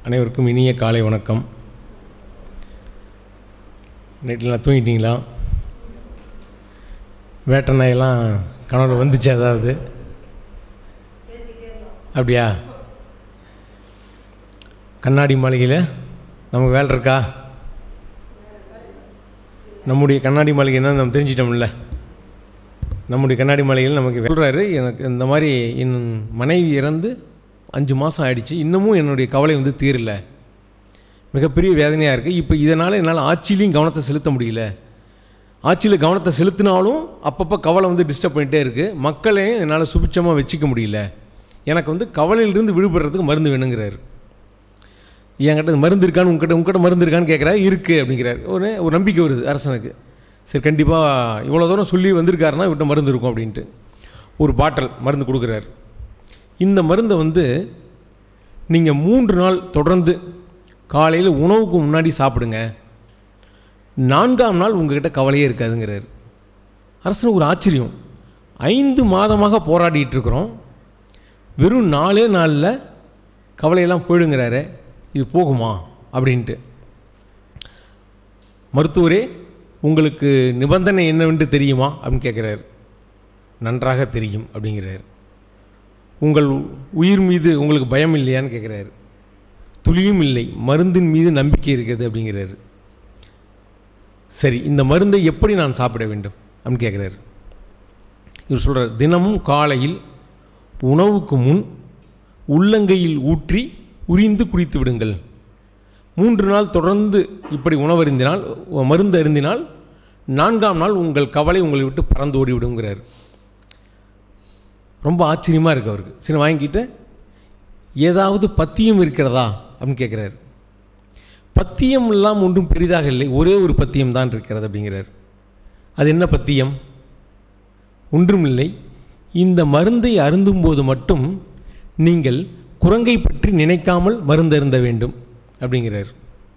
அனைவருக்கும் இனிய காலை வணக்கம் நைட்டில் தூங்கிட்டீங்களா வேட்டை நாயெல்லாம் கனவுல வந்துச்சு அதாவது அப்படியா கண்ணாடி மாளிகையில் நமக்கு வேலை இருக்கா நம்முடைய கண்ணாடி மாளிகை என்ன நம்ம தெரிஞ்சிட்டோம்ல நம்முடைய கண்ணாடி மாளிகையில் நமக்கு சொல்கிறாரு எனக்கு இந்த மாதிரி என் மனைவி இறந்து அஞ்சு மாதம் ஆயிடுச்சு இன்னமும் என்னுடைய கவலை வந்து தீரல மிகப்பெரிய வேதனையாக இருக்குது இப்போ இதனால் என்னால் ஆட்சியிலையும் கவனத்தை செலுத்த முடியல ஆட்சியில் கவனத்தை செலுத்தினாலும் அப்பப்போ கவலை வந்து டிஸ்டர்ப் பண்ணிகிட்டே இருக்குது மக்களையும் என்னால் சுபிட்சமாக வச்சுக்க முடியல எனக்கு வந்து கவலையிலிருந்து விடுபடுறதுக்கு மருந்து வேணுங்கிறாரு என்கிட்ட மருந்து இருக்கான்னு உங்ககிட்ட உங்ககிட்ட மருந்து இருக்கான்னு கேட்குறாரு இருக்குது அப்படிங்கிறார் ஒரு ஒரு நம்பிக்கை வருது அரசனுக்கு சரி கண்டிப்பாக இவ்வளோ தூரம் சொல்லி வந்திருக்காருன்னா இவர்கிட்ட மருந்து இருக்கும் அப்படின்ட்டு ஒரு பாட்டில் மருந்து கொடுக்குறாரு இந்த மருந்தை வந்து நீங்கள் மூன்று நாள் தொடர்ந்து காலையில் உணவுக்கு முன்னாடி சாப்பிடுங்க நான்காம் நாள் உங்ககிட்ட கவலையே இருக்காதுங்கிறார் அரசனுக்கு ஒரு ஆச்சரியம் ஐந்து மாதமாக போராடிட்டு இருக்கிறோம் வெறும் நாலே நாளில் கவலையெல்லாம் போயிடுங்கிறாரு இது போகுமா அப்படின்ட்டு மருத்துவரே உங்களுக்கு நிபந்தனை என்னவென்று தெரியுமா அப்படின்னு கேட்குறாரு நன்றாக தெரியும் அப்படிங்கிறார் உங்கள் உயிர் மீது உங்களுக்கு பயம் இல்லையான்னு கேட்குறாரு துளியும் இல்லை மருந்தின் மீது நம்பிக்கை இருக்குது அப்படிங்கிறாரு சரி இந்த மருந்தை எப்படி நான் சாப்பிட வேண்டும் அப்படின்னு கேட்குறாரு இவர் சொல்கிறார் தினமும் காலையில் உணவுக்கு முன் உள்ளங்கையில் ஊற்றி உரிந்து குடித்து விடுங்கள் மூன்று நாள் தொடர்ந்து இப்படி உணவருந்தினால் மருந்து அருந்தினால் நான்காம் நாள் உங்கள் கவலை உங்களை விட்டு பறந்து ஓடி விடுங்கிறார் ரொம்ப ஆச்சரியமாக இருக்கு அவருக்கு சரி வாங்கிட்டு ஏதாவது பத்தியம் இருக்கிறதா அப்படின்னு கேட்குறாரு பத்தியம் எல்லாம் ஒன்றும் பெரிதாக இல்லை ஒரே ஒரு பத்தியம் தான் இருக்கிறது அப்படிங்கிறார் அது என்ன பத்தியம் ஒன்றும் இல்லை இந்த மருந்தை அருந்தும்போது மட்டும் நீங்கள் குரங்கை பற்றி நினைக்காமல் மருந்தருந்த வேண்டும் அப்படிங்கிறார்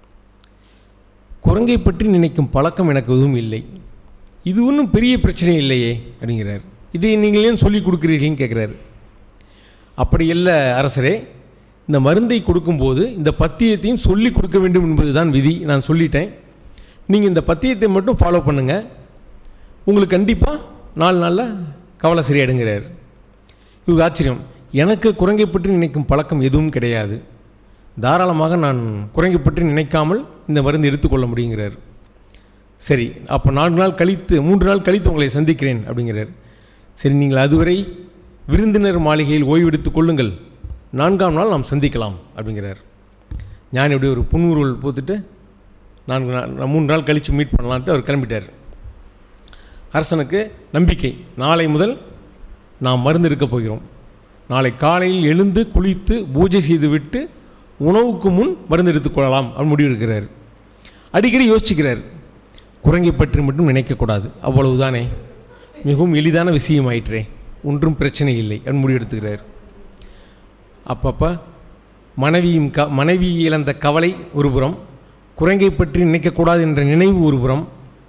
குரங்கை பற்றி நினைக்கும் பழக்கம் எனக்கு எதுவும் இல்லை இது ஒன்றும் பெரிய பிரச்சனை இல்லையே அப்படிங்கிறார் இதை நீங்கள் ஏன் சொல்லி கொடுக்குறீர்கள்னு கேட்குறாரு அப்படி இல்லை அரசரே இந்த மருந்தை கொடுக்கும்போது இந்த பத்தியத்தையும் சொல்லி கொடுக்க வேண்டும் என்பது தான் விதி நான் சொல்லிட்டேன் நீங்கள் இந்த பத்தியத்தை மட்டும் ஃபாலோ பண்ணுங்கள் உங்களுக்கு கண்டிப்பாக நாலு நாளில் கவலை சரியாடுங்கிறார் இவங்க ஆச்சரியம் எனக்கு குரங்கை பற்றி நினைக்கும் பழக்கம் எதுவும் கிடையாது தாராளமாக நான் குரங்கை பற்றி நினைக்காமல் இந்த மருந்து எடுத்துக்கொள்ள முடியுங்கிறார் சரி அப்போ நான்கு நாள் கழித்து மூன்று நாள் கழித்து உங்களை சந்திக்கிறேன் அப்படிங்கிறார் சரி நீங்கள் அதுவரை விருந்தினர் மாளிகையில் ஓய்வெடுத்து கொள்ளுங்கள் நான்காம் நாள் நாம் சந்திக்கலாம் அப்படிங்கிறார் ஞானி இப்படி ஒரு புன்முறுவல் போத்துட்டு நான்கு நாள் மூன்று நாள் கழித்து மீட் பண்ணலான்ட்டு அவர் கிளம்பிட்டார் அரசனுக்கு நம்பிக்கை நாளை முதல் நாம் மருந்து எடுக்கப் போகிறோம் நாளை காலையில் எழுந்து குளித்து பூஜை செய்துவிட்டு உணவுக்கு முன் மருந்து எடுத்துக்கொள்ளலாம் அப்படின்னு முடிவெடுக்கிறார் அடிக்கடி யோசிச்சுக்கிறார் குரங்கை பற்றி மட்டும் நினைக்கக்கூடாது அவ்வளவுதானே மிகவும் எளிதான விஷயமாயிற்றே ஒன்றும் பிரச்சனை இல்லை அப்படின்னு முடிவெடுத்துக்கிறார் அப்பப்போ மனைவியும் க மனைவி இழந்த கவலை ஒரு புறம் குரங்கை பற்றி நினைக்கக்கூடாது என்ற நினைவு ஒரு புறம்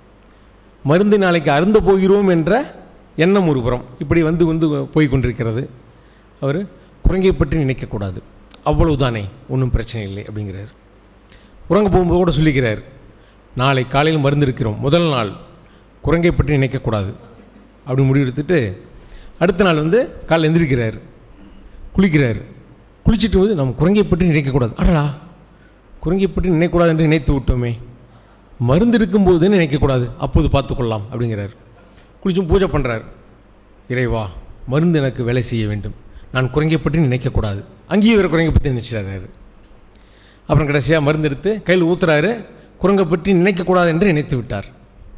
மருந்து நாளைக்கு அருந்த போகிறோம் என்ற எண்ணம் ஒரு புறம் இப்படி வந்து வந்து போய் கொண்டிருக்கிறது அவர் குரங்கை பற்றி நினைக்கக்கூடாது அவ்வளவுதானே ஒன்றும் பிரச்சனை இல்லை அப்படிங்கிறார் உறங்க போகும்போது கூட சொல்லிக்கிறார் நாளை காலையில் மருந்து இருக்கிறோம் முதல் நாள் குரங்கை பற்றி நினைக்கக்கூடாது அப்படி முடிவெடுத்துட்டு அடுத்த நாள் வந்து காலையில் எந்திரிக்கிறார் குளிக்கிறார் குளிச்சுட்டு வந்து நம்ம குரங்கை பற்றி நினைக்கக்கூடாது அடடா குரங்கை பற்றி நினைக்கக்கூடாது என்று நினைத்து விட்டோமே மருந்து இருக்கும்போது நினைக்கக்கூடாது அப்போது பார்த்துக்கொள்ளலாம் அப்படிங்கிறார் குளிச்சும் பூஜை பண்ணுறார் இறைவா மருந்து எனக்கு வேலை செய்ய வேண்டும் நான் குரங்கை பற்றி நினைக்கக்கூடாது அங்கேயும் வேறு குரங்கை பற்றி நினச்சிட்டாரு அப்புறம் கடைசியாக மருந்து எடுத்து கையில் ஊற்றுறாரு குரங்கை பற்றி நினைக்கக்கூடாது என்று நினைத்து விட்டார்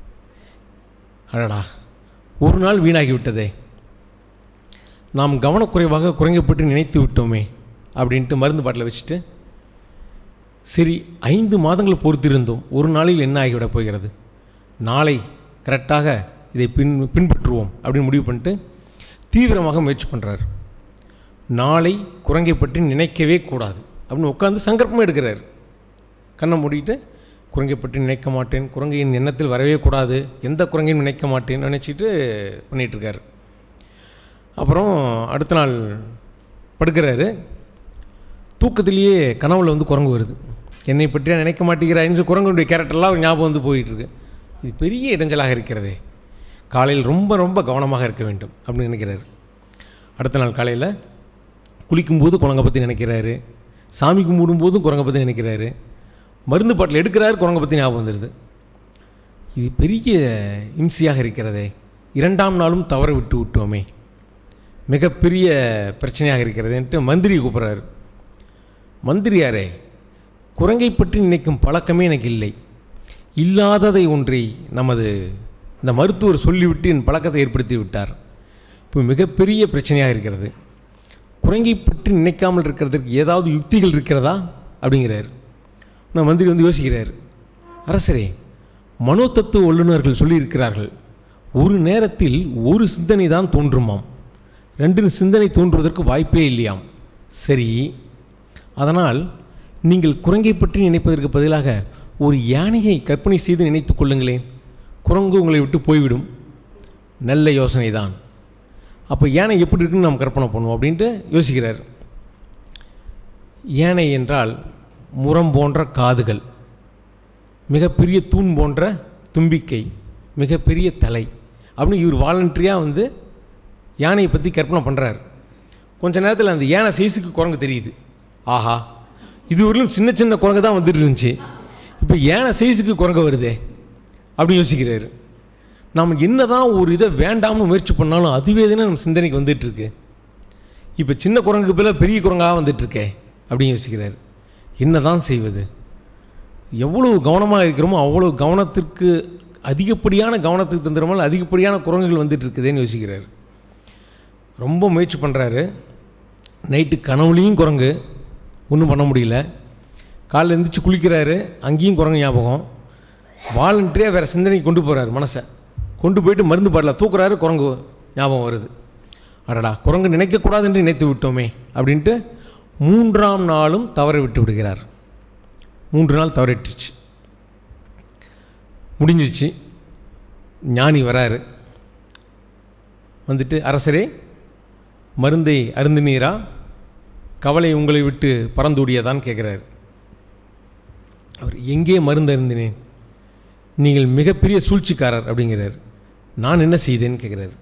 அடடா ஒரு நாள் வீணாகி விட்டதே நாம் கவனக்குறைவாக குரங்கை பற்றி நினைத்து விட்டோமே அப்படின்ட்டு மருந்து பாட்டில் வச்சுட்டு சரி ஐந்து மாதங்கள் பொறுத்திருந்தோம் ஒரு நாளில் என்ன ஆகிவிடப் போகிறது நாளை கரெக்டாக இதை பின் பின்பற்றுவோம் அப்படின்னு முடிவு பண்ணிட்டு தீவிரமாக முயற்சி பண்ணுறார் நாளை குரங்கை பற்றி நினைக்கவே கூடாது அப்படின்னு உட்காந்து சங்கல்பமாக எடுக்கிறார் கண்ணை மூடிட்டு குரங்கை பற்றி நினைக்க மாட்டேன் குரங்கையின் எண்ணத்தில் வரவே கூடாது எந்த குரங்கையும் நினைக்க மாட்டேன்னு நினச்சிட்டு பண்ணிகிட்ருக்கார் அப்புறம் அடுத்த நாள் படுக்கிறாரு தூக்கத்திலேயே கனவுல வந்து குரங்கு வருது என்னை பற்றியா நினைக்க மாட்டேங்கிறாயின்னு குரங்குடைய கேரக்டர்லாம் ஒரு ஞாபகம் வந்து போயிட்டுருக்கு இது பெரிய இடைஞ்சலாக இருக்கிறதே காலையில் ரொம்ப ரொம்ப கவனமாக இருக்க வேண்டும் அப்படின்னு நினைக்கிறாரு அடுத்த நாள் காலையில் குளிக்கும்போது குரங்கை பற்றி நினைக்கிறாரு சாமி கும்பிடும்போதும் குரங்கை பற்றி நினைக்கிறாரு மருந்து பாட்டில் எடுக்கிறாரு குரங்கை பற்றி ஞாபகம் வந்துடுது இது பெரிய இம்சையாக இருக்கிறதே இரண்டாம் நாளும் தவற விட்டு விட்டோமே மிகப்பெரிய பிரச்சனையாக இருக்கிறதுன்ட்டு மந்திரி கூப்பிட்றாரு மந்திரியாரே குரங்கை பற்றி நினைக்கும் பழக்கமே எனக்கு இல்லை இல்லாததை ஒன்றை நமது இந்த மருத்துவர் சொல்லிவிட்டு என் பழக்கத்தை ஏற்படுத்தி விட்டார் இப்போ மிகப்பெரிய பிரச்சனையாக இருக்கிறது குரங்கை பற்றி நினைக்காமல் இருக்கிறதுக்கு ஏதாவது யுக்திகள் இருக்கிறதா அப்படிங்கிறார் நான் மந்திரி வந்து யோசிக்கிறார் அரசரே மனோதத்துவ வல்லுநர்கள் சொல்லியிருக்கிறார்கள் ஒரு நேரத்தில் ஒரு சிந்தனை தான் தோன்றுமாம் ரெண்டு சிந்தனை தோன்றுவதற்கு வாய்ப்பே இல்லையாம் சரி அதனால் நீங்கள் குரங்கை பற்றி நினைப்பதற்கு பதிலாக ஒரு யானையை கற்பனை செய்து நினைத்து கொள்ளுங்களேன் குரங்கு உங்களை விட்டு போய்விடும் நல்ல யோசனை தான் அப்போ யானை எப்படி இருக்குன்னு நாம் கற்பனை பண்ணுவோம் அப்படின்ட்டு யோசிக்கிறார் யானை என்றால் முரம் போன்ற காதுகள் மிகப்பெரிய தூண் போன்ற தும்பிக்கை மிகப்பெரிய தலை அப்படின்னு இவர் வாலண்டரியாக வந்து யானையை பற்றி கற்பனை பண்ணுறார் கொஞ்ச நேரத்தில் அந்த யானை சைஸுக்கு குரங்கு தெரியுது ஆஹா இதுவரையிலும் சின்ன சின்ன குரங்கு தான் வந்துட்டு இருந்துச்சு இப்போ யானை சைஸுக்கு குரங்கு வருதே அப்படி யோசிக்கிறாரு நாம் என்ன தான் ஒரு இதை வேண்டாம்னு முயற்சி பண்ணாலும் அதுவே தானே நம்ம சிந்தனைக்கு வந்துட்டுருக்கு இப்போ சின்ன குரங்குக்கு பதிலாக பெரிய குரங்காக வந்துட்டுருக்கே அப்படின்னு யோசிக்கிறார் என்ன தான் செய்வது எவ்வளவு கவனமாக இருக்கிறோமோ அவ்வளோ கவனத்திற்கு அதிகப்படியான கவனத்துக்கு தந்துடுமோ அதிகப்படியான குரங்குகள் வந்துட்டு இருக்குதேன்னு யோசிக்கிறார் ரொம்ப முயற்சி பண்ணுறாரு நைட்டு கனவுலேயும் குரங்கு ஒன்றும் பண்ண முடியல காலைல எழுந்திரிச்சு குளிக்கிறாரு அங்கேயும் குரங்கு ஞாபகம் வாலண்டரியாக வேறு சிந்தனைக்கு கொண்டு போகிறாரு மனசை கொண்டு போயிட்டு மருந்து பாடல தூக்குறாரு குரங்கு ஞாபகம் வருது அடடா குரங்கு நினைக்கக்கூடாது என்று நினைத்து விட்டோமே அப்படின்ட்டு மூன்றாம் நாளும் தவற விட்டு விடுகிறார் மூன்று நாள் தவறிட்டுருச்சு முடிஞ்சிருச்சு ஞானி வராரு வந்துட்டு அரசரே மருந்தை அருந்தினீரா கவலை உங்களை விட்டு பறந்தோடியதான்னு கேட்குறாரு அவர் எங்கே மருந்து அருந்தினேன் நீங்கள் மிகப்பெரிய சூழ்ச்சிக்காரர் அப்படிங்கிறார் நான் என்ன செய்தேன்னு கேட்குறாரு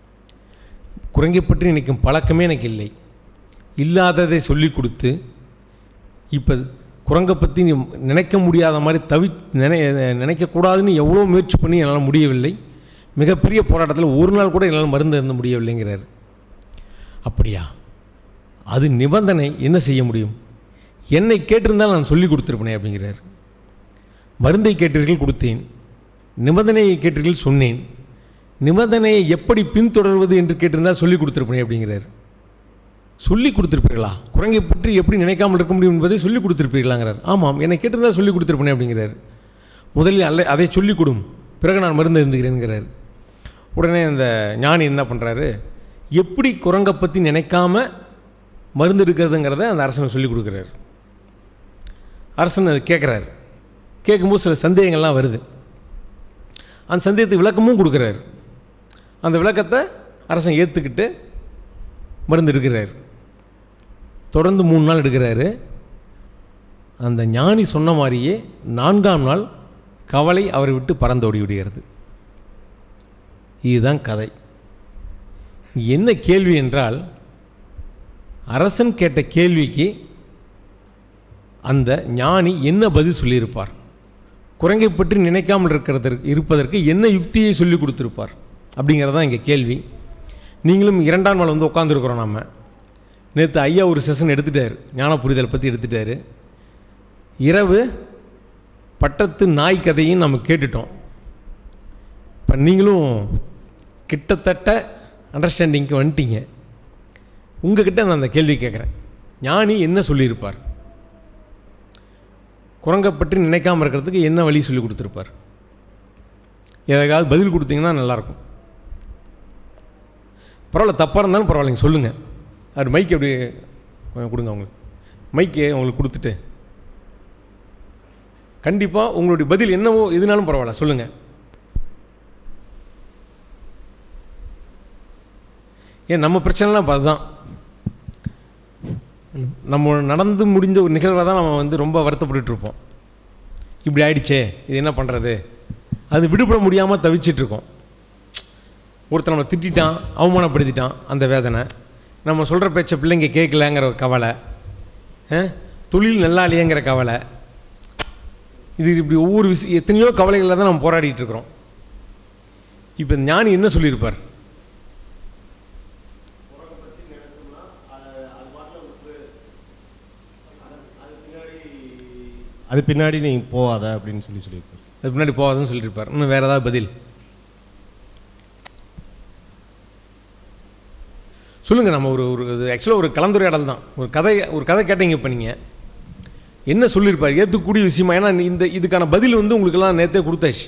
குரங்கை பற்றி நினைக்கும் பழக்கமே எனக்கு இல்லை இல்லாததை சொல்லி கொடுத்து இப்போ குரங்கை பற்றி நீ நினைக்க முடியாத மாதிரி தவி நினை நினைக்கக்கூடாதுன்னு எவ்வளோ முயற்சி பண்ணி என்னால் முடியவில்லை மிகப்பெரிய போராட்டத்தில் ஒரு நாள் கூட என்னால் மருந்து இருந்த முடியவில்லைங்கிறார் அப்படியா அது நிபந்தனை என்ன செய்ய முடியும் என்னை கேட்டிருந்தால் நான் சொல்லி கொடுத்துருப்பேனே அப்படிங்கிறார் மருந்தை கேட்டீர்கள் கொடுத்தேன் நிபந்தனையை கேட்டீர்கள் சொன்னேன் நிபந்தனையை எப்படி பின்தொடர்வது என்று கேட்டிருந்தால் சொல்லி கொடுத்துருப்பேனே அப்படிங்கிறார் சொல்லி கொடுத்துருப்பீர்களா குரங்கை பற்றி எப்படி நினைக்காமல் இருக்க முடியும் என்பதை சொல்லி கொடுத்துருப்பீர்களாங்கிறார் ஆமாம் என்னை கேட்டிருந்தால் சொல்லி கொடுத்துருப்பேனே அப்படிங்கிறார் முதலில் அல்ல அதை சொல்லிக் கொடும் பிறகு நான் மருந்து இருந்துக்கிறேங்கிறார் உடனே அந்த ஞானி என்ன பண்ணுறாரு எப்படி குரங்கை பற்றி நினைக்காம மருந்து எடுக்கிறதுங்கிறத அந்த அரசனை சொல்லி கொடுக்குறாரு அரசன் அது கேட்குறாரு கேட்கும்போது சில சந்தேகங்கள்லாம் வருது அந்த சந்தேகத்துக்கு விளக்கமும் கொடுக்குறாரு அந்த விளக்கத்தை அரசன் ஏற்றுக்கிட்டு மருந்து எடுக்கிறார் தொடர்ந்து மூணு நாள் எடுக்கிறாரு அந்த ஞானி சொன்ன மாதிரியே நான்காம் நாள் கவலை அவரை விட்டு பறந்தோடி விடுகிறது இதுதான் கதை என்ன கேள்வி என்றால் அரசன் கேட்ட கேள்விக்கு அந்த ஞானி என்ன பதில் சொல்லியிருப்பார் குரங்கை பற்றி நினைக்காமல் இருக்கிறதற்கு இருப்பதற்கு என்ன யுக்தியை சொல்லி கொடுத்துருப்பார் அப்படிங்கிறது தான் இங்கே கேள்வி நீங்களும் இரண்டாம் நாள் வந்து உட்காந்துருக்குறோம் நம்ம நேற்று ஐயா ஒரு செஷன் எடுத்துட்டார் ஞான புரிதலை பற்றி எடுத்துட்டார் இரவு பட்டத்து நாய் கதையும் நம்ம கேட்டுட்டோம் இப்போ நீங்களும் கிட்டத்தட்ட அண்டர்ஸ்டாண்டிங்க்கு வந்துட்டீங்க உங்ககிட்ட நான் அந்த கேள்வி கேட்குறேன் ஞானி என்ன சொல்லியிருப்பார் குரங்கை பற்றி நினைக்காமல் இருக்கிறதுக்கு என்ன வழி சொல்லி கொடுத்துருப்பார் எதாவது பதில் கொடுத்தீங்கன்னா நல்லாயிருக்கும் பரவாயில்ல தப்பாக இருந்தாலும் பரவாயில்லைங்க சொல்லுங்கள் அது மைக் அப்படி கொஞ்சம் கொடுங்க அவங்களுக்கு மைக்கு உங்களுக்கு கொடுத்துட்டு கண்டிப்பாக உங்களுடைய பதில் என்னவோ எதுனாலும் பரவாயில்ல சொல்லுங்கள் ஏன் நம்ம பிரச்சனைலாம் இப்போ அதுதான் நம்ம நடந்து முடிஞ்ச ஒரு நிகழ்வை தான் நம்ம வந்து ரொம்ப வருத்தப்பட்டுட்டு இருப்போம் இப்படி ஆயிடுச்சே இது என்ன பண்ணுறது அது விடுபட முடியாமல் தவிச்சிட்டு இருக்கோம் ஒருத்தர் நம்ம திட்டிட்டான் அவமானப்படுத்திட்டான் அந்த வேதனை நம்ம சொல்கிற பேச்ச பிள்ளைங்க கேட்கலங்கிற ஒரு கவலை அஹ், தொழில் நல்லா இல்லையேங்கிற கவலை இது இப்படி ஒவ்வொரு விஷயம் எத்தனையோ கவலைகளில் தான் நம்ம போராடிட்டு இருக்கிறோம் இப்போ ஞானி என்ன சொல்லியிருப்பார் அது பின்னாடி நீ போகாத அப்படின்னு சொல்லி சொல்லியிருப்பாரு அது பின்னாடி போகாதுன்னு சொல்லியிருப்பார் இன்னும் வேறு ஏதாவது பதில் சொல்லுங்கள் நம்ம ஒரு ஒரு ஆக்சுவலாக ஒரு கலந்துரையாடல் தான் ஒரு கதை ஒரு கதை கேட்டீங்க இப்போ நீங்கள் என்ன சொல்லியிருப்பார் ஏற்றுக்கூடிய விஷயமா ஏன்னா இந்த இதுக்கான பதில் வந்து உங்களுக்கெல்லாம் நேற்றே கொடுத்தாச்சு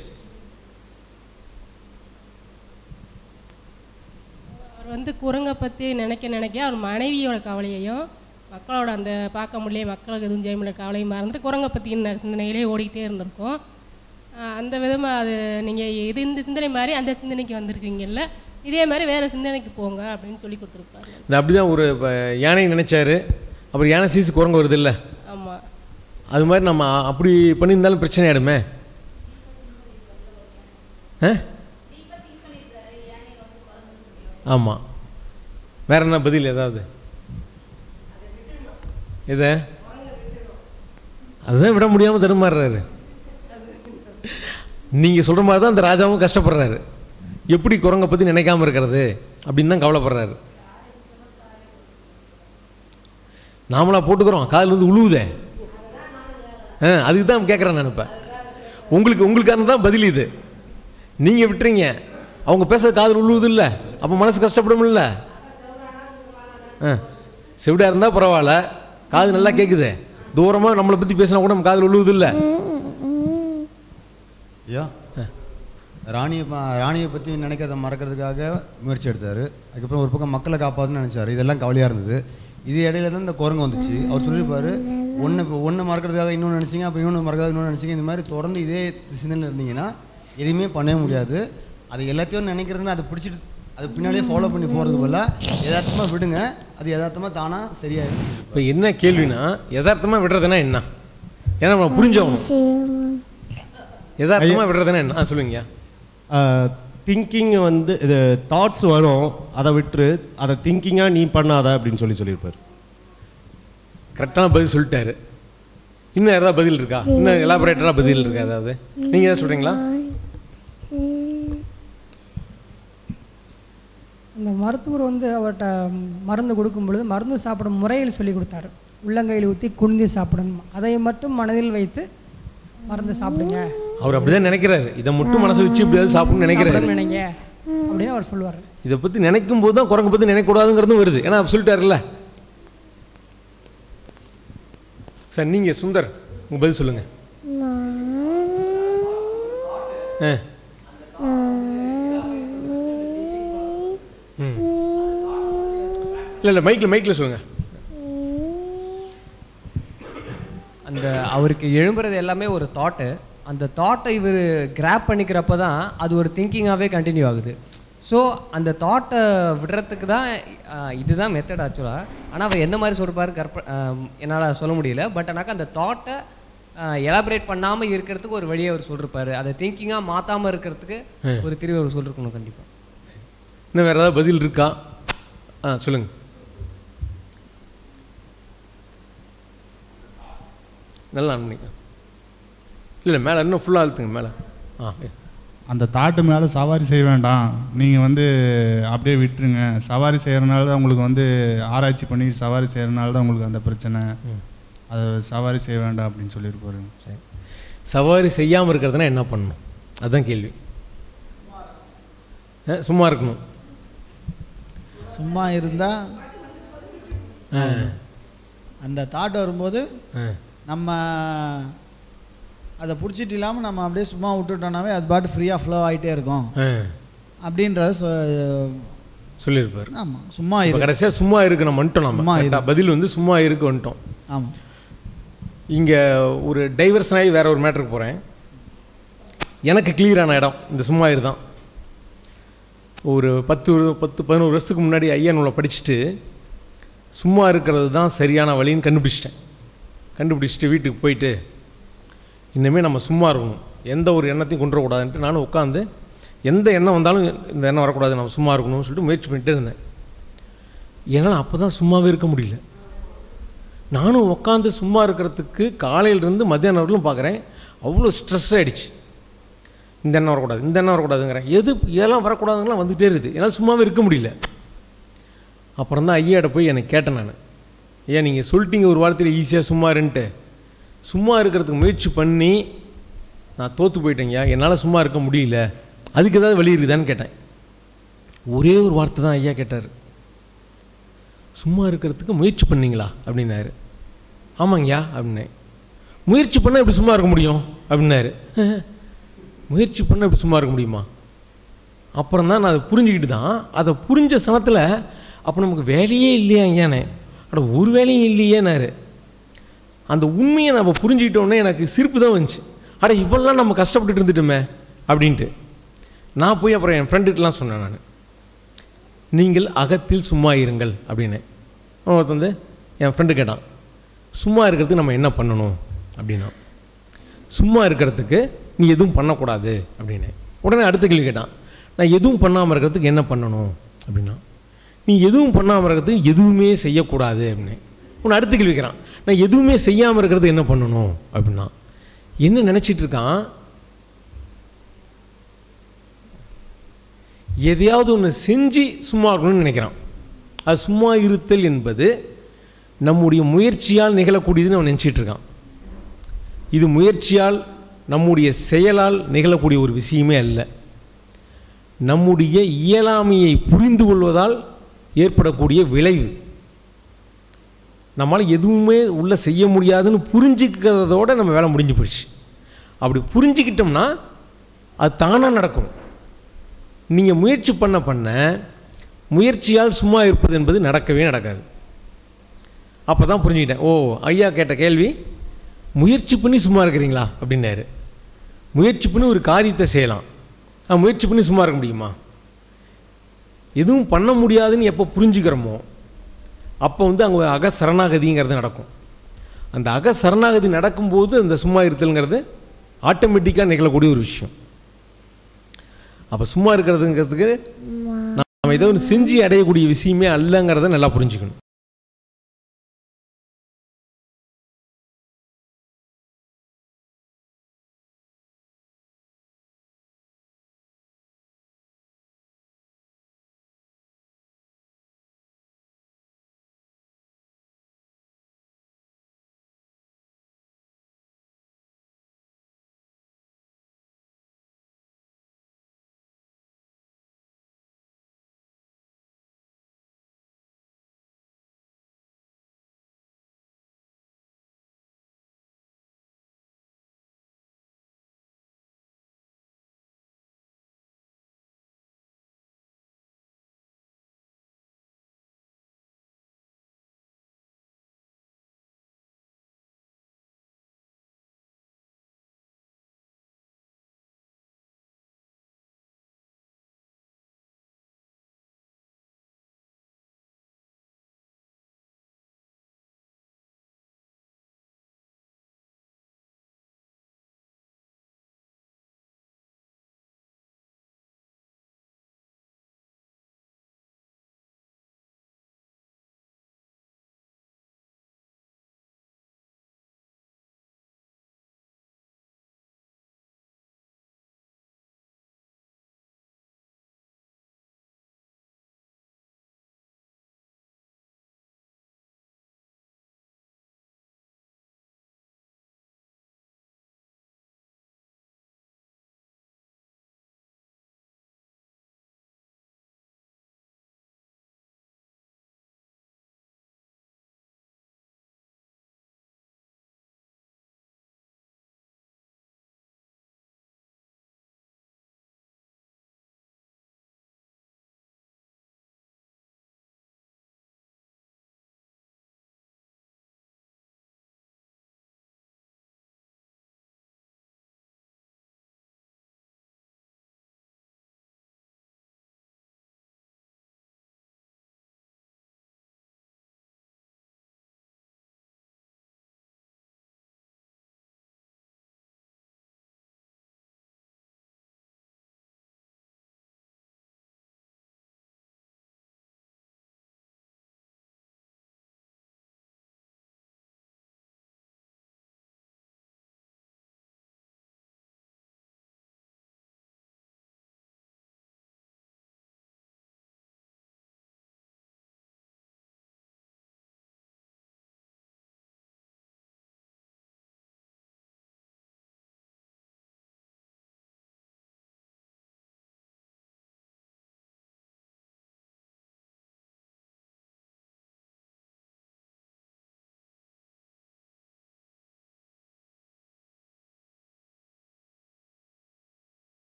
அவர் வந்து குரங்கை பற்றி நினைக்க நினைக்க அவர் மனைவியோட கவலையையும் மக்களோட அந்த பார்க்க முடியல மக்களுக்கு எதுவும் செய்ய முடியல கவலையும் மறந்துட்டு குரங்கை பற்றி சிந்தனையிலே ஓடிக்கிட்டே இருந்திருக்கும் ஆஹ் அந்த விதமாக அது நீங்கள் இது இந்த சிந்தனை மாதிரி அந்த சிந்தனைக்கு வந்திருக்கீங்கல்ல இதே மாதிரி வேறு சிந்தனைக்கு போங்க அப்படின்னு சொல்லி கொடுத்துருப்பாரு இந்த அப்படி தான் ஒரு இப்போ யானை நினைச்சாரு அப்புறம் யானை சீசு குரங்கு வருது இல்லை ஆமாம் அது மாதிரி நம்ம அப்படி பண்ணியிருந்தாலும் பிரச்சனை ஆயிடுமே ஆ ஆமாம் வேற என்ன பதில் ஏதாவது எதை அதுதான் விட முடியாமல் தடுமாறுறாரு நீங்கள் சொல்கிற மாதிரி தான் அந்த ராஜாவும் கஷ்டப்படுறாரு எப்படி குரங்கை பற்றி நினைக்காம இருக்கிறது அப்படின்னு தான் கவலைப்படுறாரு நாமளா போட்டுக்கிறோம் காதில் வந்து உழுவுதே ஆ அதுக்கு தான் கேட்குறேன் நான் இப்போ உங்களுக்கு உங்களுக்கான தான் பதில் இது நீங்கள் விட்டுறீங்க அவங்க பேச காதில் உழுவுது இல்லை அப்போ மனசு கஷ்டப்படும் இல்லை ஆ செவிடாக இருந்தால் பரவாயில்ல காது நல்லா கேட்குதே தூரமாக நம்மளை பற்றி பேசினா கூட நம்ம காதில் உழுவுது இல்லை ஐயா ராணியை ப- ராணியை பற்றி நினைக்கிறத மறக்கிறதுக்காக முயற்சி எடுத்தார் அதுக்கப்புறம் ஒரு பக்கம் மக்களை காப்பாற்றுன்னு நினச்சாரு இதெல்லாம் கவலையாக இருந்தது இது இடையில தான் இந்த குரங்கு வந்துச்சு அவர் சொல்லியிருப்பாரு ஒன்று இப்போ ஒன்று மறக்கிறதுக்காக இன்னொன்று நினச்சிங்க அப்போ இன்னொன்று மறக்கிறதுக்காக இன்னொன்று நினச்சிங்க இந்த மாதிரி தொடர்ந்து இதே சிந்தனையில் இருந்தீங்கன்னா எதுவுமே பண்ணவே முடியாது அது எல்லாத்தையும் நினைக்கிறதுன்னு அதை பிடிச்சிட்டு அது பின்னாடியே ஃபாலோ பண்ணி போகிறதுக்கு பதிலாக யதார்த்தமாக விடுங்க அது யதார்த்தமாக தானாக சரியாயிடும் இப்போ என்ன கேள்வினா யதார்த்தமாக விடுறதுனா என்ன ஏன்னா நம்ம புரிஞ்சாகணும் யதார்த்தமாக விடுறதுனா என்ன ஆ சொல்லுங்கய்யா திங்கிங் வந்து இது தாட்ஸ் வரும் அதை விட்டுரு அதை திங்கிங்காக நீ பண்ணாத அப்படின்னு சொல்லி சொல்லியிருப்பாரு கரெக்டான பதில் சொல்லிட்டாரு இன்னும் ஏதாவது பதில் இருக்கா இன்னும் எலாபரேட்டராக பதில் இருக்கா ஏதாவது நீங்கள் ஏதாவது சொல்கிறீங்களா அந்த மருத்துவர் வந்து அவர்கிட்ட மருந்து கொடுக்கும் பொழுது மருந்து சாப்பிடும் முறையில் சொல்லி கொடுத்தாரு உள்ளங்கையில் ஊற்றி குனிந்து சாப்பிடணும் அதை மட்டும் மனதில் வைத்து மருந்து சாப்பிடுங்க அவர் அப்படிதான் நினைக்கிறாரு இதை மட்டும் மனசு வச்சு இப்படியாவது சாப்பிடணும்னு நினைக்கிறாரு சாப்பிடணும்னு நினைங்க அப்படின்னு அவர் சொல்லுவார் இதை பற்றி நினைக்கும் போது தான் குரங்கு பற்றி நினைக்கக்கூடாதுங்கிறதும் வருது ஏன்னா அவர் சொல்லிட்டாருல்ல சார் நீங்கள் சுந்தர் உங்கள் பதில் சொல்லுங்கள் ஆ ம் இல்லை இல்லை மைக்கில் மைக்கில் சொல்லுங்கள் அந்த அவருக்கு எழும்புறது எல்லாமே ஒரு தாட்டு அந்த தாட்டை இவர் கிராப் பண்ணிக்கிறப்ப தான் அது ஒரு திங்கிங்காகவே கண்டினியூ ஆகுது ஸோ அந்த தாட்டை விடுறதுக்கு தான் ஆஹ், இதுதான் மெத்தட் ஆக்சுவலாக ஆனால் அவர் எந்த மாதிரி சொல்லிருப்பாரு கற்ப என்னால் சொல்ல முடியல பட் ஆனாக்கா அந்த தாட்டை எலாபரேட் பண்ணாமல் இருக்கிறதுக்கு ஒரு வழியை அவர் சொல்லிருப்பாரு அதை திங்கிங்காக மாற்றாமல் இருக்கிறதுக்கு ஒரு திரிவு அவர் சொல்லிருக்கணும் கண்டிப்பாக இன்னும் வேறு ஏதாவது பதில் இருக்கா ஆ சொல்லுங்கள் நல்லா அனுப்பிங்க இல்லை இல்லை மேலே இன்னும் ஃபுல்லாக அழுத்துங்க மேலே ஆ ஏ. அந்த தாட்டு மேலே சவாரி செய்ய வேண்டாம் நீங்கள் வந்து அப்படியே விட்டுருங்க சவாரி செய்கிறனால தான் உங்களுக்கு வந்து ஆராய்ச்சி பண்ணி சவாரி செய்கிறனால தான் உங்களுக்கு அந்த பிரச்சனை அதை சவாரி செய்ய வேண்டாம் அப்படின்னு சொல்லியிருப்பாரு சவாரி செய்யாமல் இருக்கிறதுனா என்ன பண்ணணும் அதுதான் கேள்வி ஆ, சும்மா இருக்கணும் சும்மா இருந்தால் அந்த தாட் வரும்போது ஆ நம்ம அதை பிடிச்சிட்டு இல்லாமல் நம்ம அப்படியே சும்மா விட்டுட்டோம்னாவே அது பாட்டு ஃப்ரீயாக ஃப்ளோ ஆகிட்டே இருக்கும் ஆ அப்படின்றத சொ சொல்லியிருப்பார் ஆமாம் சும்மா இப்போ இரு கடைசியாக சும்மா இருக்கு நம்ம வந்துட்டோம் நம்ம சும்மா இரு. கரெக்டா? பதில் வந்து சும்மா இருக்கு வந்துட்டோம் ஆமாம் இங்கே ஒரு டைவர்ஷன் ஆகி வேற ஒரு மேட்டருக்கு போகிறேன் எனக்கு கிளியரான இடம் இந்த சும்மாயிரு தான் ஒரு பத்து ஒரு பத்து பதினோரு வருஷத்துக்கு முன்னாடி ஐயா நூலை படிச்சுட்டு சும்மா இருக்கிறது தான் சரியான வழின்னு கண்டுபிடிச்சிட்டேன் கண்டுபிடிச்சிட்டு வீட்டுக்கு போயிட்டு இனிமேல் நம்ம சும்மா இருக்கணும் எந்த ஒரு எண்ணத்தையும் கொண்டு வரக்கூடாதுன்ட்டு நானும் உட்காந்து எந்த எண்ணம் வந்தாலும் இந்த எண்ணம் வரக்கூடாது நம்ம சும்மா இருக்கணும்னு சொல்லிட்டு முயற்சி பண்ணிட்டே இருந்தேன் என்னால் அப்போ தான் சும்மாவே இருக்க முடியல நானும் உட்காந்து சும்மா இருக்கிறதுக்கு காலையிலேருந்து மத்தியானம் வரலும் பார்க்குறேன் அவ்வளோ ஸ்ட்ரெஸ் ஆகிடுச்சு இந்த எண்ணம் வரக்கூடாது இந்த எண்ணம் வரக்கூடாதுங்கிறேன் எது இதெல்லாம் வரக்கூடாதுங்கலாம் வந்துகிட்டே இருக்குது என்னால் சும்மாவே இருக்க முடியல அப்புறம் தான் ஐயாட்ட போய் எனக்கு கேட்டேன் நான் ஏன் நீங்கள் சொல்லிட்டீங்க ஒரு வாரத்தில் ஈஸியாக சும்மா இருன்ட்டு சும்மா இருக்கிறதுக்கு முயற்சி பண்ணி நான் தோற்று போயிட்டேங்கய்யா என்னால் சும்மா இருக்க முடியல அதுக்கு ஏதாவது வழி இருக்குதான்னு கேட்டேன் ஒரே ஒரு வார்த்தை தான் ஐயா கேட்டார் சும்மா இருக்கிறதுக்கு முயற்சி பண்ணீங்களா அப்படின்னாரு ஆமாங்கய்யா அப்படின்னேன் முயற்சி பண்ணால் எப்படி சும்மா இருக்க முடியும் அப்படின்னாரு முயற்சி பண்ணால் எப்படி சும்மா இருக்க முடியுமா அப்புறம் தான் நான் அதை புரிஞ்சுக்கிட்டு தான் அதை புரிஞ்ச சமயத்தில் அப்போ நமக்கு வேலையே இல்லையா ஐயானே அட ஒரு வேலையும் இல்லையேனாரு அந்த உண்மையை நம்ம புரிஞ்சுக்கிட்டோன்னே எனக்கு சிரிப்பு தான் வந்துச்சு அட இவ்வளோலாம் நம்ம கஷ்டப்பட்டுட்டு இருந்துட்டோமே அப்படின்ட்டு நான் போய் அப்புறம் என் ஃப்ரெண்டுகிட்டலாம் சொன்னேன் நான் நீங்கள் அகத்தில் சும்மா இருங்கள் அப்படின்னு அவன் ஒருத்தன் வந்து என் ஃப்ரெண்டு கேட்டான் சும்மா இருக்கிறதுக்கு நம்ம என்ன பண்ணணும் அப்படின்னா சும்மா இருக்கிறதுக்கு நீ எதுவும் பண்ணக்கூடாது அப்படின்னு உடனே அடுத்த கேள்வி கேட்டான் நான் எதுவும் பண்ணாமல் இருக்கிறதுக்கு என்ன பண்ணணும் அப்படின்னா நீ எதுவும் பண்ணாமல் இருக்கிறதுக்கு எதுவுமே செய்யக்கூடாது அப்படின்னு உன்னை அடுத்த கேள்வி கேட்குறான் நான் எதுவுமே செய்யாமல் இருக்கிறது என்ன பண்ணணும் அப்படின்னா என்ன நினச்சிட்டு இருக்கான் எதையாவது ஒன்று செஞ்சு சும்மா இருக்கணும்னு நினைக்கிறான் அது சும்மா இருத்தல் என்பது நம்முடைய முயற்சியால் நிகழக்கூடியதுன்னு அவன் நினச்சிட்டு இருக்கான் இது முயற்சியால் நம்முடைய செயலால் நிகழக்கூடிய ஒரு விஷயமே அல்ல நம்முடைய இயலாமையை புரிந்து கொள்வதால் ஏற்படக்கூடிய விளைவு நம்மளால் எதுவுமே உள்ள செய்ய முடியாதுன்னு புரிஞ்சுக்கிறதோட நம்ம வேலை முடிஞ்சு போயிடுச்சு அப்படி புரிஞ்சுக்கிட்டோம்னா அது தானாக நடக்கும் நீங்கள் முயற்சி பண்ண பண்ண முயற்சியால் சும்மா இருப்பது என்பது நடக்கவே நடக்காது அப்போ தான் புரிஞ்சுக்கிட்டேன் ஓ ஐயா கேட்ட கேள்வி முயற்சி பண்ணி சும்மா இருக்கிறீங்களா அப்படின்னாரு முயற்சி பண்ணி ஒரு காரியத்தை செய்யலாம் ஆ முயற்சி பண்ணி சும்மா இருக்க முடியுமா எதுவும் பண்ண முடியாதுன்னு எப்போ புரிஞ்சுக்கிறோமோ அப்போ வந்து அங்கே அக சரணாகதிங்கிறது நடக்கும் அந்த அக சரணாகதி நடக்கும்போது அந்த சும்மா இருத்தல்ங்கிறது ஆட்டோமேட்டிக்காக நிகழக்கூடிய ஒரு விஷயம் அப்போ சும்மா இருக்கிறதுங்கிறதுக்கு நம்ம ஏதோ ஒன்று செஞ்சு அடையக்கூடிய விஷயமே அல்லங்கிறத நல்லா புரிஞ்சுக்கணும்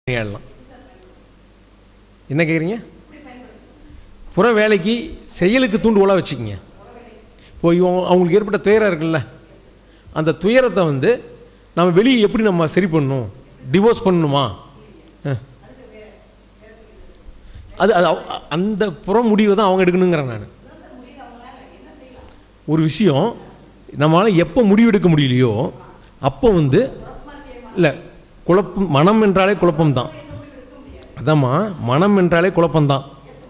கையாளலாம் என்ன கேட்குறீங்க புற வேலைக்கு செயலுக்கு தூண்டுகோலாக வச்சுக்கோங்க இப்போ இவங்க அவங்களுக்கு ஏற்பட்ட துயரம் இருக்குல்ல அந்த துயரத்தை வந்து நம்ம வெளியே எப்படி நம்ம சரி பண்ணணும் டிவோர்ஸ் பண்ணணுமா அஹ். அது அது அவ- அந்த புற முடிவை தான் அவங்க எடுக்கணுங்கிறேன் நான் ஒரு விஷயம் நம்மளால் எப்போ முடிவெடுக்க முடியலையோ அப்போ வந்து இல்லை குழப்பம் மனம் என்றாலே குழப்பம்தான் அதாம்மா மனம் என்றாலே குழப்பம்தான்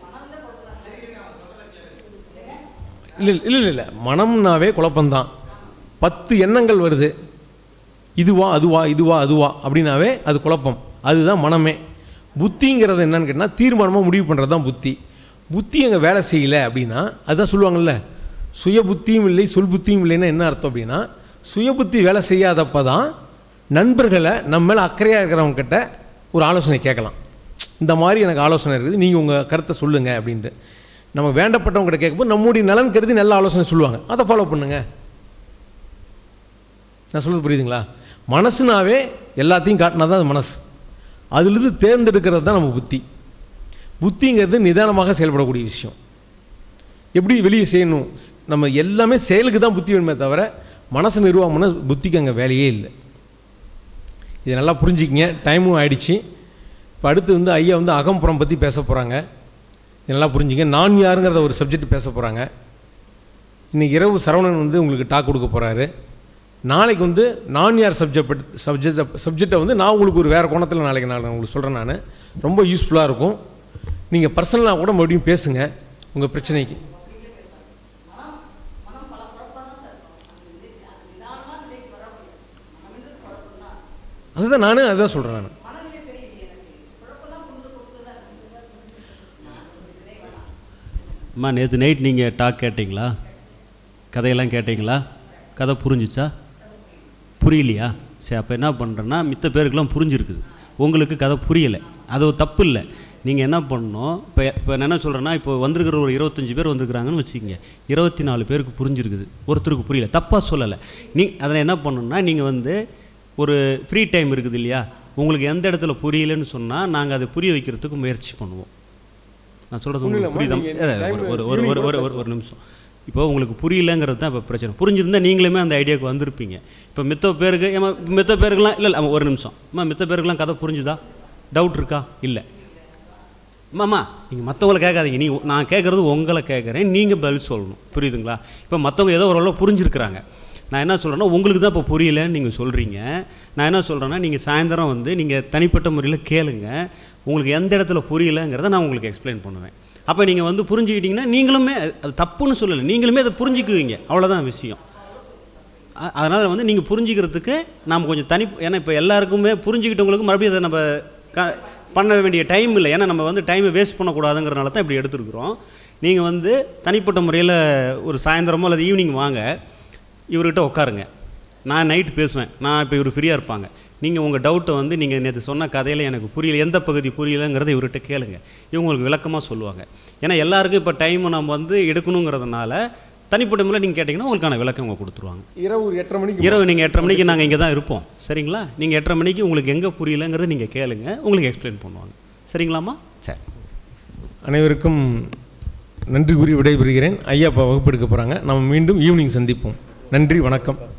இல்லை இல்லை இல்லை இல்லை மனம்னாவே குழப்பம்தான் பத்து எண்ணங்கள் வருது இதுவா அதுவா இதுவா அதுவா அப்படின்னாவே அது குழப்பம் அதுதான் மனமே புத்திங்கிறது என்னன்னு கேட்டால் தீர்மானமாக முடிவு பண்ணுறது தான் புத்தி புத்தி அங்கே வேலை செய்யலை அப்படின்னா அதுதான் சொல்லுவாங்கல்ல சுய புத்தியும் இல்லை சொல் புத்தியும் இல்லைன்னா என்ன அர்த்தம் அப்படின்னா சுய புத்தி வேலை செய்யாதப்ப தான் நண்பர்களை நம்ம மேலே அக்கறையாக இருக்கிறவங்க கிட்ட ஒரு ஆலோசனை கேட்கலாம் இந்த மாதிரி எனக்கு ஆலோசனை இருக்குது நீங்கள் உங்கள் கருத்தை சொல்லுங்கள் அப்படின்ட்டு நம்ம வேண்டப்பட்டவங்க கிட்ட கேட்கும்போது நம்முடைய நலன் கருதி நல்ல ஆலோசனை சொல்லுவாங்க அதை ஃபாலோ பண்ணுங்க நான் சொல்கிறது புரியுதுங்களா மனசுனாவே எல்லாத்தையும் காட்டினா தான் அது மனசு அதுலேருந்து தேர்ந்தெடுக்கிறது தான் நம்ம புத்தி புத்திங்கிறது நிதானமாக செயல்படக்கூடிய விஷயம் எப்படி வெளியே செய்யணும் நம்ம எல்லாமே செயலுக்கு தான் புத்தி வேணுமே தவிர மனசு நிர்வாகம் பண்ண புத்திக்கு அங்கே வேலையே இல்லை இதை நல்லா புரிஞ்சுக்கிங்க டைமும் ஆயிடுச்சு இப்போ அடுத்து வந்து ஐயா வந்து அகம்புறம் பற்றி பேச போகிறாங்க இதை நல்லா புரிஞ்சுங்க நான் யாருங்கிறத ஒரு சப்ஜெக்ட் பேச போகிறாங்க இன்னைக்கு இரவு சரவணன் வந்து உங்களுக்கு டாக் கொடுக்க போகிறாரு நாளைக்கு வந்து நான் யார் சப்ஜெக்ட் சப்ஜெக்ட் சப்ஜெக்டை வந்து நான் உங்களுக்கு ஒரு வேறு கோணத்தில் நாளைக்கு நான் உங்களுக்கு சொல்கிறேன் நான் ரொம்ப யூஸ்ஃபுல்லாக இருக்கும் நீங்கள் பர்சனலாக கூட மறுபடியும் பேசுங்க உங்கள் பிரச்சனைக்கு அதுதான் நானும் அதுதான் சொல்கிறேன் நான் அம்மா நேற்று நைட் நீங்கள் டாக் கேட்டிங்களா கதையெல்லாம் கேட்டிங்களா கதை புரிஞ்சுச்சா புரியலையா சரி அப்போ என்ன பண்ணுறேன்னா மித்த பேருக்கெல்லாம் புரிஞ்சிருக்குது உங்களுக்கு கதை புரியலை அது ஒரு தப்பு இல்லை நீங்கள் என்ன பண்ணணும் இப்போ இப்போ நான் என்ன சொல்கிறேன்னா இப்போ வந்திருக்கிற ஒரு இருபத்தஞ்சி பேர் வந்திருக்கிறாங்கன்னு வச்சுக்கோங்க இருபத்தி நாலு பேருக்கு புரிஞ்சிருக்குது ஒருத்தருக்கு புரியல தப்பாக சொல்லலை நீ அதில் என்ன பண்ணணும்னா நீங்கள் வந்து ஒரு ஃப்ரீ டைம் இருக்குது இல்லையா உங்களுக்கு எந்த இடத்துல புரியலன்னு சொன்னால் நாங்கள் அதை புரிய வைக்கிறதுக்கு முயற்சி பண்ணுவோம் நான் சொல்கிறது ஒண்ணும் உங்களுக்கு இல்லைம்மா, புரியுதா நீங்க ஒரு time ஒரு ஒரு ஒரு ஒரு ஒரு ஒரு நிமிஷம் இப்போ உங்களுக்கு புரியலங்கிறது தான் இப்போ பிரச்சனை புரிஞ்சிருந்தா நீங்களுமே அந்த ஐடியாவுக்கு வந்திருப்பீங்க இப்போ மித்த பேருக்கு ஏமா மித்த பேருக்குலாம் இல்லை இல்லை ஒரு நிமிஷம் அம்மா மித்த பேருக்குலாம் கதை புரிஞ்சுதா டவுட் இருக்கா இல்லை அம்மாம்மா நீங்கள் மற்றவங்கள கேட்காதீங்க நீ நான் கேட்குறது உங்களை கேட்குறேன் நீங்கள் பதில் சொல்லணும் புரியுதுங்களா இப்போ மற்றவங்க ஏதோ ஓரளவு புரிஞ்சிருக்கிறாங்க நான் என்ன சொல்கிறேன்னா உங்களுக்கு தான் இப்போ புரியலன்னு நீங்கள் சொல்கிறீங்க நான் என்ன சொல்கிறேன்னா நீங்கள் சாயந்தரம் வந்து நீங்கள் தனிப்பட்ட முறையில் கேளுங்க உங்களுக்கு எந்த இடத்துல புரியலங்கிறத நான் உங்களுக்கு எக்ஸ்பிளைன் பண்ணுவேன் அப்போ நீங்கள் வந்து புரிஞ்சுக்கிட்டீங்கன்னா நீங்களுமே அது தப்புன்னு சொல்லலை நீங்களுமே அதை புரிஞ்சுக்குவீங்க அவ்வளோதான் விஷயம் அதனால் வந்து நீங்கள் புரிஞ்சுக்கிறதுக்கு நாம் கொஞ்சம் தனி ஏன்னா இப்போ எல்லாருக்குமே புரிஞ்சுக்கிட்டவங்களுக்கு மறுபடியும் அதை நம்ம க பண்ண வேண்டிய டைம் இல்லை ஏன்னா நம்ம வந்து டைமை வேஸ்ட் பண்ணக்கூடாதுங்கிறனால தான் இப்படி எடுத்துருக்குறோம் நீங்கள் வந்து தனிப்பட்ட முறையில் ஒரு சாயந்தரமோ அல்லது ஈவினிங் வாங்க இவர்கிட்ட உட்காருங்க நான் நைட்டு பேசுவேன் நான் இப்போ இவர் ஃப்ரீயாக இருப்பாங்க நீங்கள் உங்கள் டவுட்டை வந்து நீங்கள் நேற்று சொன்ன கதையில் எனக்கு புரியல எந்த பகுதி புரியலைங்கிறத இவர்கிட்ட கேளுங்க இவங்களுக்கு விளக்கமாக சொல்லுவாங்க ஏன்னா எல்லாருக்கும் இப்போ டைம் நம்ம வந்து எடுக்கணுங்கிறதுனால தனிப்பட்ட முறையில் நீங்கள் கேட்டிங்கன்னா உங்களுக்கான விளக்கம் அவங்க கொடுத்துருவாங்க இரவு ஒரு எட்டரை மணிக்கு இரவு நீங்கள் எட்டரை மணிக்கு நாங்கள் இங்கே தான் இருப்போம் சரிங்களா நீங்கள் எட்டரை மணிக்கு உங்களுக்கு எங்கே புரியலங்கிறத நீங்கள் கேளுங்க உங்களுக்கு எக்ஸ்பிளைன் பண்ணுவாங்க சரிங்களாம்மா சரி அனைவருக்கும் நன்றி கூறி விடைபெறுகிறேன் ஐயா இப்போ வகுப்பெடுக்க போகிறாங்க நம்ம மீண்டும் ஈவினிங் சந்திப்போம் நன்றி வணக்கம்